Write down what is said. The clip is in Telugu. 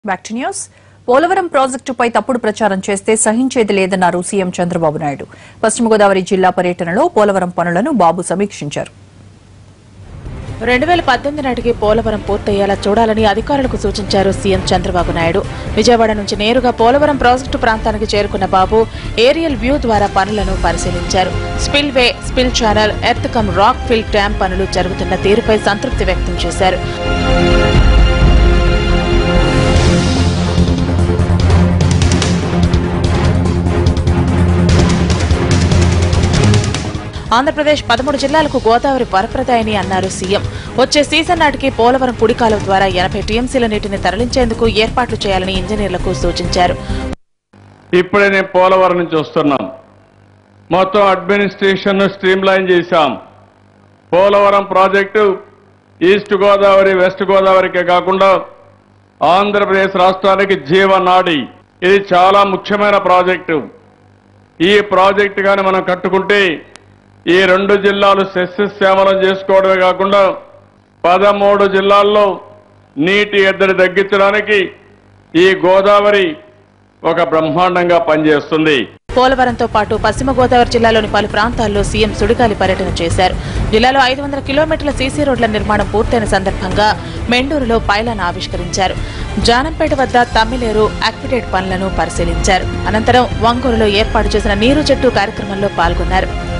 బ్యాక్ టు న్యూస్ పోలవరం ప్రాజెక్టుపై తప్పుడు ప్రచారం చేస్తే సహించేది లేదన్నారు సీఎం చంద్రబాబు నాయుడు పశ్చిమ గోదావరి జిల్లా పర్యటనలో పోలవరం పనులను బాబు సమీక్షించారు రెండు వేల పద్దెనిమిది నాటికి పోలవరం పూర్తయ్యేలా చూడాలని అధికారులకు సూచించారు సీఎం చంద్రబాబు నాయుడు విజయవాడ నుంచి నేరుగా పోలవరం ప్రాజెక్టు ప్రాంతానికి చేరుకున్న బాబు ఏరియల్ వ్యూ ద్వారా పనులను పరిశీలించారు spillway spill channel earth cum rock fill dam పనులు జరుగుతున్న తీరుపై సంతృప్తి వ్యక్తం చేశారు ఆంధ్రప్రదేశ్ పదమూడు జిల్లాలకు గోదావరి వరప్రదాయని అన్నారు సీఎం వచ్చే సీజన్ నాటికి పోలవరం కుడికాలువ ద్వారా ఎనభై టీఎంసీల నీటిని తరలించేందుకు ఏర్పాట్లు చేయాలని ఇంజనీర్లకు సూచించారు ఇప్పుడే నేను పోలవరం నుంచి వస్తున్నాం మొత్తం అడ్మినిస్ట్రేషన్ స్ట్రీమ్ లైన్ చేశాం Polavaram project east Godavari west గోదావరికే కాకుండా ఆంధ్రప్రదేశ్ రాష్ట్రానికి జీవనాడి ఇది చాలా ముఖ్యమైన ప్రాజెక్టు ఈ ప్రాజెక్టు కానీ మనం కట్టుకుంటే ఈ రెండు జిల్లాలు సస్యశ్యామలం చేసుకోవడమే కాకుండా పదమూడు జిల్లాల్లో నీటి ఎద్దడి తగ్గించడానికి ఈ గోదావరి ఒక బ్రహ్మాండంగా పనిచేస్తుంది పోలవరంతో పాటు పశ్చిమ గోదావరి జిల్లాలోని పలు ప్రాంతాల్లో సీఎం సుడిగాలి పర్యటన చేశారు జిల్లాలో ఐదు వందల కిలోమీటర్ల సీసీ రోడ్ల నిర్మాణం పూర్తయిన సందర్భంగా మెండూరులో పైలాన్ ఆవిష్కరించారు జానంపేట వద్ద తమ్మిలేరు యాక్విడేట్ పనులను పరిశీలించారు అనంతరం వంగూరులో ఏర్పాటు చేసిన నీరు చెట్టు కార్యక్రమంలో పాల్గొన్నారు